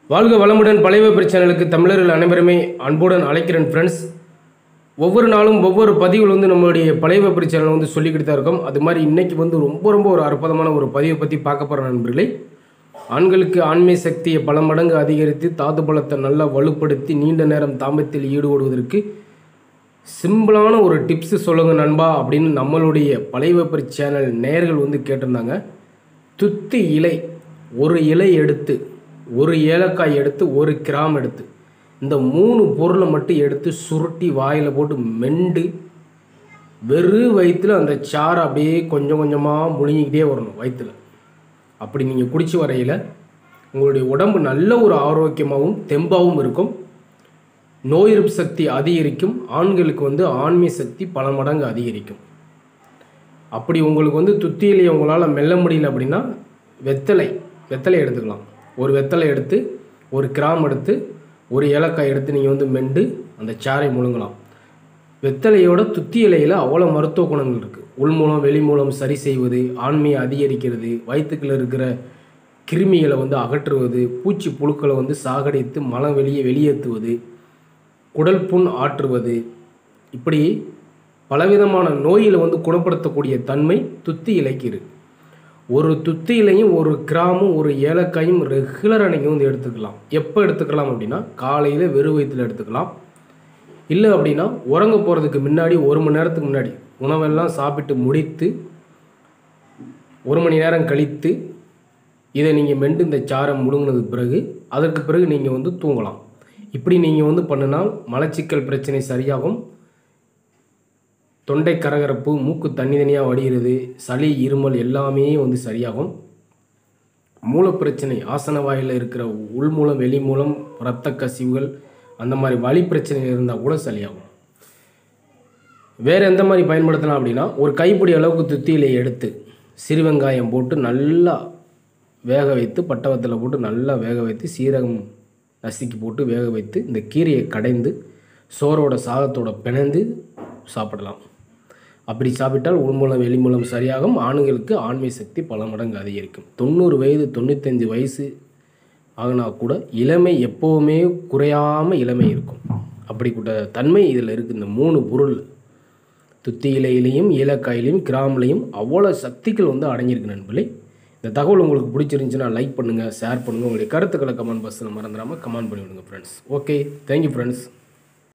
வாழ்க வளமுடன் பழைய பிரச்சனைகளுக்கு தமிழர்கள் அனைவருமே அன்புடன் அழைக்கிறேன் ஃப்ரெண்ட்ஸ் ஒவ்வொரு நாளும் ஒவ்வொரு பதிவுகள் வந்து நம்மளுடைய பழைய பிரச்சனை வந்து சொல்லிக்கிட்டு தான் இருக்கோம் அது மாதிரி இன்னைக்கு வந்து ரொம்ப ரொம்ப ஒரு அற்புதமான ஒரு பதிவை பற்றி பார்க்க போகிற நண்பர்களே ஆண்களுக்கு ஆண்மை சக்தியை பல மடங்கு அதிகரித்து தாது பலத்தை நல்லா வலுப்படுத்தி நீண்ட நேரம் தாம்பத்தில் ஈடுபடுவதற்கு சிம்பிளான ஒரு டிப்ஸ் சொல்லுங்க நண்பா அப்படின்னு நம்மளுடைய பழைய வெப்பர் சேனல் நேயர்கள் வந்து கேட்டிருந்தாங்க துத்தி இலை ஒரு இலை எடுத்து ஒரு ஏலக்காய் எடுத்து ஒரு கிராம் எடுத்து இந்த மூணு பொருளை மட்டும் எடுத்து சுருட்டி வாயில் போட்டு மெண்டு வெறும் வயிற்றில் அந்த சாறை அப்படியே கொஞ்சம் கொஞ்சமாக முழுங்கிக்கிட்டே வரணும் வயிற்றில் அப்படி நீங்கள் குடிச்சு வரையில் உங்களுடைய உடம்பு நல்ல ஒரு ஆரோக்கியமாகவும் தெம்பாகவும் இருக்கும் நோய் எதிர்ப்பு சக்தி அதிகரிக்கும் ஆண்களுக்கு வந்து ஆண்மை சக்தி பல மடங்கு அதிகரிக்கும் அப்படி உங்களுக்கு வந்து துத்தியிலையை உங்களால் மெல்ல முடியல அப்படின்னா வெத்தலை வெத்தலை எடுத்துக்கலாம் ஒரு வெத்தலை எடுத்து ஒரு கிராம் எடுத்து ஒரு ஏலக்காய் எடுத்து நீங்கள் வந்து மெண்டு அந்த சாறை முழுங்கலாம் வெத்தலையோட துத்தி இலையில் அவ்வளோ மருத்துவ குணங்கள் இருக்குது உள் மூலம் வெளி மூலம் சரி செய்வது ஆண்மையை அதிகரிக்கிறது வயிற்றுக்குள்ள இருக்கிற கிருமிகளை வந்து அகற்றுவது பூச்சி புழுக்களை வந்து சாகடித்து மலம் வெளியே வெளியேற்றுவது குடல் புண் ஆற்றுவது இப்படி பலவிதமான நோயில் வந்து குணப்படுத்தக்கூடிய தன்மை துத்தி இலைக்கு இருக்கு ஒரு துத்தி இலையும் ஒரு கிராமும் ஒரு ஏலக்காயும் ரெகுலராக நீங்கள் வந்து எடுத்துக்கலாம் எப்போ எடுத்துக்கலாம் அப்படின்னா காலையில் வெறும் வயிற்றில் எடுத்துக்கலாம் இல்லை அப்படின்னா உறங்க போகிறதுக்கு முன்னாடி ஒரு மணி நேரத்துக்கு முன்னாடி உணவெல்லாம் சாப்பிட்டு முடித்து ஒரு மணி நேரம் கழித்து இதை நீங்கள் மெண்டு இந்த சாரை முழுங்கினதுக்கு பிறகு அதற்கு பிறகு நீங்கள் வந்து தூங்கலாம் இப்படி நீங்கள் வந்து பண்ணினால் மலச்சிக்கல் பிரச்சனை சரியாகும் தொண்டை கரகரப்பு மூக்கு தண்ணி தனியாக வடிகிறது சளி இருமல் எல்லாமே வந்து சரியாகும் மூலப்பிரச்சனை ஆசன வாயில் இருக்கிற உள் மூலம் வெளி மூலம் இரத்த கசிவுகள் அந்த மாதிரி வலி பிரச்சனை இருந்தால் கூட சரியாகும் வேறு எந்த மாதிரி பயன்படுத்தலாம் அப்படின்னா ஒரு கைப்பிடி அளவுக்கு துத்தியிலை எடுத்து சிறு வெங்காயம் போட்டு நல்லா வேக வைத்து பட்டவத்தில் போட்டு நல்லா வேக வைத்து சீரகம் நசுக்கி போட்டு வேக வைத்து இந்த கீரையை கடைந்து சோறோட சாதத்தோட பிணைந்து சாப்பிடலாம் அப்படி சாப்பிட்டால் உள்மூலம் வெளிமூலம் சரியாகும் ஆண்களுக்கு ஆண்மை சக்தி பல மடங்கு அதிகரிக்கும் தொண்ணூறு வயது தொண்ணூத்தஞ்சு வயசு ஆகினா கூட இளமை எப்போவுமே குறையாமல் இளமை இருக்கும் அப்படிப்பட்ட தன்மை இதில் இருக்குது இந்த மூணு பொருள் துத்தி இலையிலையும் ஏலக்காயிலையும் கிராம்லையும் அவ்வளோ சக்திகள் வந்து அடங்கியிருக்கு நண்பர்களே இந்த தகவல் உங்களுக்கு பிடிச்சிருந்துச்சுன்னா லைக் பண்ணுங்கள் ஷேர் பண்ணுங்கள் உங்களுடைய கருத்துக்களை கமெண்ட் பாக்ஸில் மறந்துடாமல் கமெண்ட் பண்ணி விடுங்க ஃப்ரெண்ட்ஸ் ஓகே தேங்க்யூ ஃப்ரெண்ட்ஸ்